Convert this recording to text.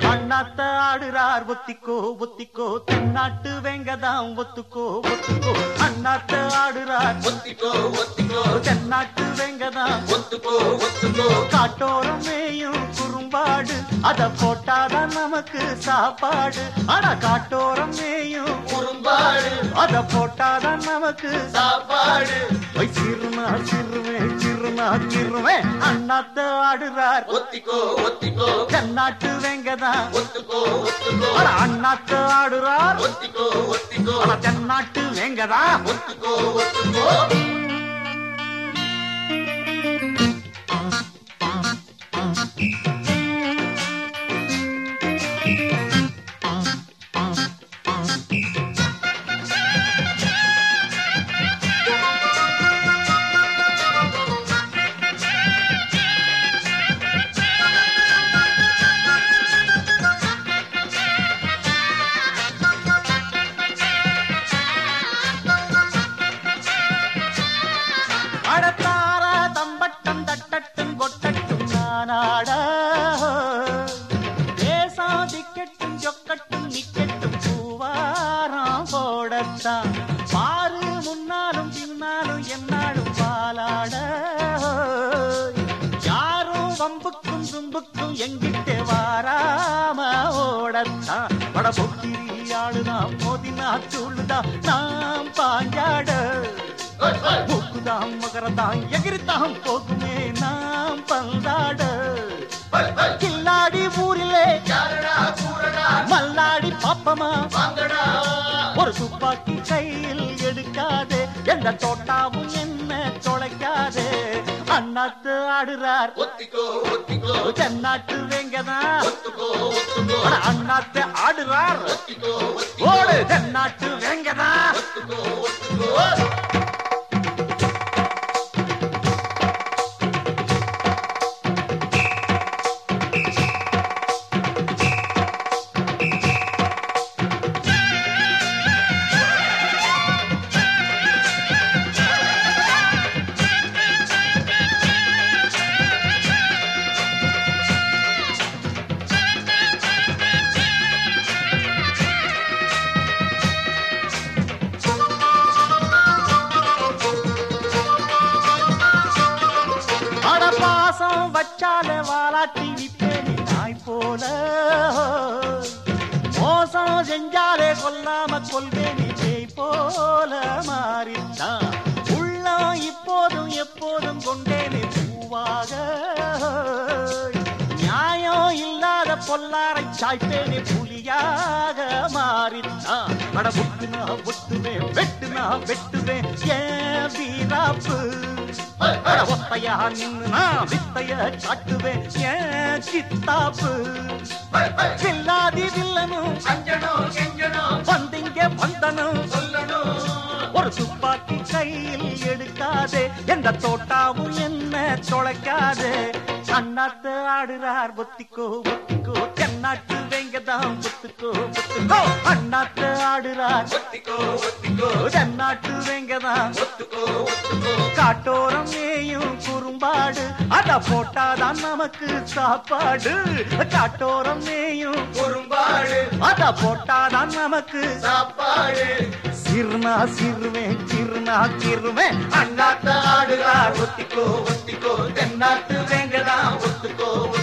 அண்ணாத்த ஆடுறார் ஒத்திக்கோ ஒத்திக்கோ தென்னாட்டு வெங்கதாம் ஒத்துக்கோ ஒத்துக்கோ அண்ணாத்த ஆடுறார் ஒத்திக்கோ ஒத்திக்கோ தென்னாட்டு வெங்கதாம் ஒத்துக்கோ ஒத்துக்கோ காட்டோரம் மேயும் குறும்பாடு அத போட்டாதான் நமக்கு சாப்பாடு ஆனா காட்டோரம் மேயும் குறும்பாடு அத போட்டாதான் நமக்கு சாப்பாடு ஒய் சிறுமா சிறுவே சிறுமா சிறுவே அண்ணாத்த ஆடுறார் ஒத்திக்கோ ஒத்திக்கோ தென்னாட்டு வெங்கதான் ஒத்துக்கோ ஒத்துக்கோ ஆனா அண்ணாத்த ஆடுறார் ஒத்திக்கோ ஒத்திக்கோ ஆனா தென்னாட்டு வெங்கதா ஒத்துக்கோ ஒத்துக்கோ அடத்தார தம்பட்டம் தட்டட்டும் கொட்டட்டும் நானாட தேசம் திக்கட்டும் சொக்கட்டும் நிக்கட்டும் பூவாரம் போடத்தான் பாரு முன்னாலும் பின்னாலும் என்னாலும் பாலாட யாரும் வம்புக்கும் தும்புக்கும் எங்கிட்ட வாராம ஓடத்தான் பட பொக்கிரி ஆளுதான் மோதினா தூளுதான் நாம் பாஞ்சாட மூக்குதாம் மகரதாம் எகிரிதாம் போகுமே நாம் பந்தாட கில்லாடி ஊரிலே யாரடா கூறடா மல்லாடி பாப்பமா வாங்கடா ஒரு துப்பாக்கி கையில் எடுக்காதே எந்த தோட்டாவும் என்ன தொலைக்காதே அண்ணாத்து ஆடுறார் ஒத்திக்கோ ஒத்திக்கோ தென்னாட்டு வெங்கதான் ஒத்துக்கோ ஒத்துக்கோ அண்ணாத்து ஆடுறார் ஒத்திக்கோ ஒத்திக்கோ ஓடு தென்னாட்டு வெங்கதான் ஒத்துக்கோ ஒத்துக்கோ அட பாசம் வச்சால வாலாட்டி விப்பேனி நாய் போல மோசம் செஞ்சாலே கொல்லாம கொல்வேனி பேய் போல மாறித்தான் உள்ளம் இப்போதும் எப்போதும் கொண்டேனே பூவாக நியாயம் இல்லாத பொல்லாரை சாய்ப்பேனே புலியாக மாறித்தான் அட ஒட்டுனா ஒட்டுவேன் வெட்டுனா வெட்டுவேன் ஏன் வீராப்பு அட ஒத்தையா நின்னு நான் வித்தைய காட்டுவேன் ஏன் சித்தாப்பு வில்லாதி வில்லனும் அஞ்சனும் கெஞ்சனும் வந்திங்க வந்தனும் சொல்லணும் ஒரு துப்பாக்கி கையில் எடுக்காதே எந்த தோட்டாவும் என்ன தொலைக்காதே அண்ணாத்து ஆடுறார் ஒத்திக்கோ ஒத்திக்கோ தென்னாட்டு வெங்கதான் ஒத்துக்கோ ஒத்துக்கோ அண்ணாத்து ஆடுறார் ஒத்திக்கோ ஒத்திக்கோ தென்னாட்டு வெங்கதான் ஒத்துக்கோ ஒத்துக்கோ காட்டோரம் மேயும் குறும்பாடு அத போட்டாதான் நமக்கு சாப்பாடு காட்டோரம் மேயும் குறும்பாடு அத போட்டாதான் நமக்கு சாப்பாடு சிறுனா சிறுவே சிறுனா சிறுவே அண்ணாத்த ஆடுறார் ஒத்திக்கோ ஒத்திக்கோ தென்னாட்டு வேங்கதான் ஒத்துக்கோ